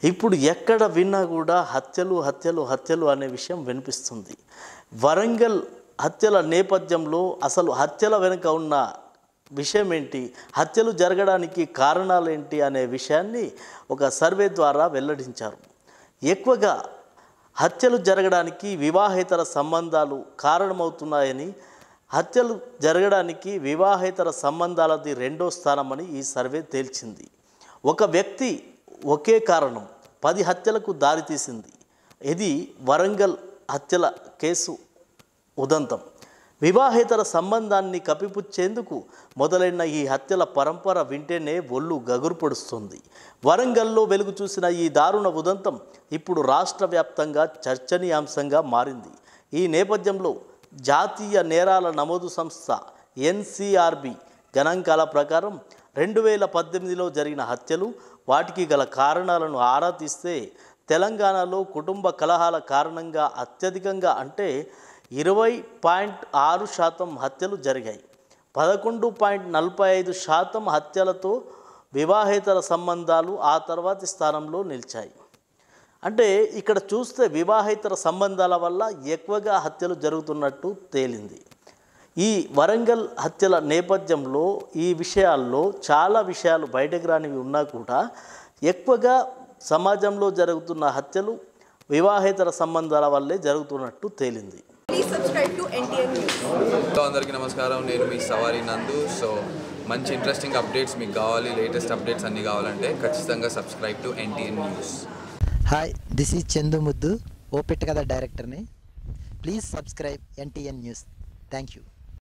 ఇప్పుడు ఎక్కడ విన్నా కూడా హత్యలు హత్యలు హత్యలు అనే విషయం వినిపిస్తుంది వరంగల్ హత్యల నేపథ్యంలో అసలు హత్యల వెనుక ఉన్న విషయం ఏంటి హత్యలు జరగడానికి కారణాలు ఏంటి అనే విషయాన్ని ఒక సర్వే ద్వారా వెల్లడించారు ఎక్కువగా హత్యలు జరగడానికి వివాహేతర సంబంధాలు కారణమవుతున్నాయని హత్యలు జరగడానికి వివాహేతర సంబంధాలది రెండో స్థానమని ఈ సర్వే తేల్చింది ఒక వ్యక్తి ఒకే కారణం పది హత్యలకు దారితీసింది ఇది వరంగల్ హత్యల కేసు ఉదంతం వివాహేతర సంబంధాన్ని కప్పిపుచ్చేందుకు మొదలైన ఈ హత్యల పరంపర వింటేనే ఒళ్ళు గగురు పొడుస్తుంది వరంగల్లో వెలుగు చూసిన ఈ దారుణ ఉదంతం ఇప్పుడు రాష్ట్ర వ్యాప్తంగా చర్చనీయాంశంగా మారింది ఈ నేపథ్యంలో జాతీయ నేరాల నమోదు సంస్థ ఎన్సిఆర్బి గణాంకాల ప్రకారం రెండు వేల పద్దెనిమిదిలో జరిగిన హత్యలు వాటికి గల కారణాలను ఆరా తీస్తే తెలంగాణలో కుటుంబ కలహాల కారణంగా అత్యధికంగా అంటే ఇరవై పాయింట్ ఆరు శాతం హత్యలు జరిగాయి పదకొండు పాయింట్ నలభై ఐదు శాతం హత్యలతో వివాహేతర సంబంధాలు ఆ తర్వాతి స్థానంలో నిలిచాయి అంటే ఇక్కడ చూస్తే వివాహేతర సంబంధాల వల్ల ఎక్కువగా హత్యలు జరుగుతున్నట్టు తేలింది ఈ వరంగల్ హత్యల నేపథ్యంలో ఈ విషయాల్లో చాలా విషయాలు బయటకు రానివి ఉన్నా కూడా ఎక్కువగా సమాజంలో జరుగుతున్న హత్యలు వివాహేతర సంబంధాల వల్లే జరుగుతున్నట్టు తేలింది Please subscribe to NTN News. Hello అందరికీ నమస్కారం నేను మీ సవారి నందు సో మంచి ఇంట్రెస్టింగ్ అప్డేట్స్ మీకు కావాలి లేటెస్ట్ అప్డేట్స్ అన్నీ కావాలంటే ఖచ్చితంగా subscribe to NTN news hi this is Chandu Muddu O Pitta Katha డైరెక్టర్ని please subscribe NTN news thank you